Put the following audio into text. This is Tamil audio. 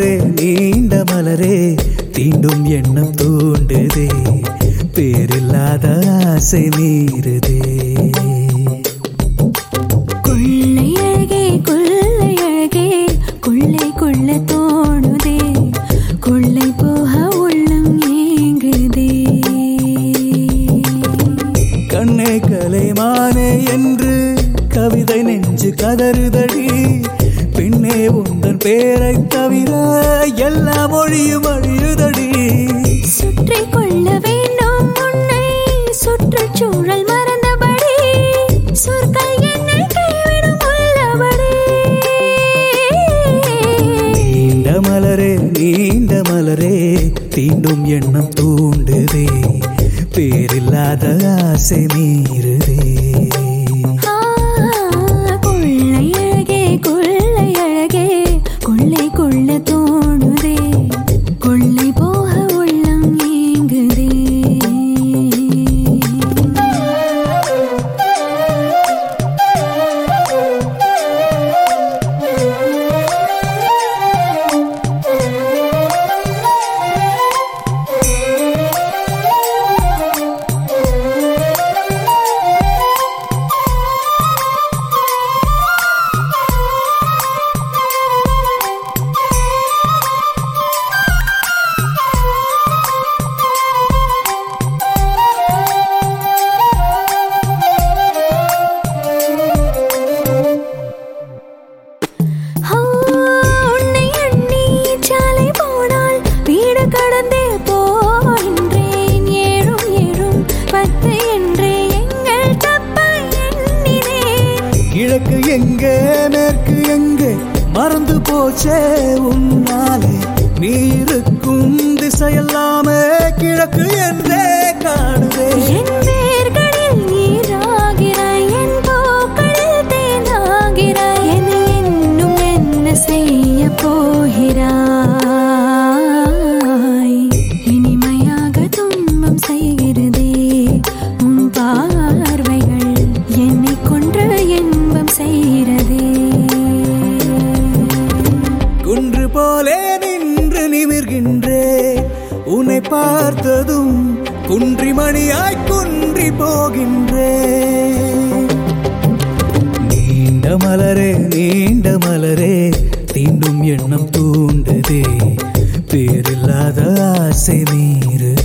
மலரே நீண்ட மலரே தீண்டும் எண்ணம் தூண்டுதே பேரில்லாத ஆசை மீறுதே கொள்ளை அழகே கொள்ளை அழகே கொள்ளை கொள்ள தோணுதே கொள்ளை போக உள்ளம் ஏங்குதே கண்ணே கலைமானே என்று கவிதை நெஞ்சு கதறுதடி பெண்ணே உந்தன் பேரை தவிர எல்லா மொழியும் அழியுதடி சுற்றி கொள்ள வேண்டும் உன்னை சுற்றுச்சூழல் மறந்தபடி சொற்கள் என்னை கைவிடும் உள்ளபடி நீண்ட மலரே நீண்ட மலரே தீண்டும் எண்ணம் தூண்டுதே பேரில்லாத ஆசை மீறுதே ஆ, கொள்ளை அழகே கொள்ளை அழகே கொள்ளை கொள்ள தோணுதே கொள்ளை போக உள்ளம் ஏங்குதே ஆ, உன்னை எண்ணி சாலை போனால் வீடு கடந்தே போகின்றேன் ஏழும் ஏழும் பத்து என்றே எங்கள் தப்பை எண்ணினேன் கிழக்கு எங்கே மேற்கு எங்கே மறந்து போச்சே உன்னாலே நீ இருக்கும் திசையெல்லாமே கிழக்கு என்றே காணுதே என் வேர்களில் நீராகிறாய் என் பூக்களில் தேனாகிறாய் என்னை இன்னும் என்ன செய்ய போகிறாய் இனிமையாக துன்பம் செய்கிறதே உன் பார்வைகள் என்னை கொன்று இன்பம் செய்கிறதே குன்று போலே நின்று நிமிர்கின்றே உன்னை பார்த்ததும் குன்றி மணியாய் குன்றி போகின்றே நீண்ட மலரே நீண்ட மலரே தீண்டும் எண்ணம் தூண்டுதே பேரில்லாத ஆசை மீறுதே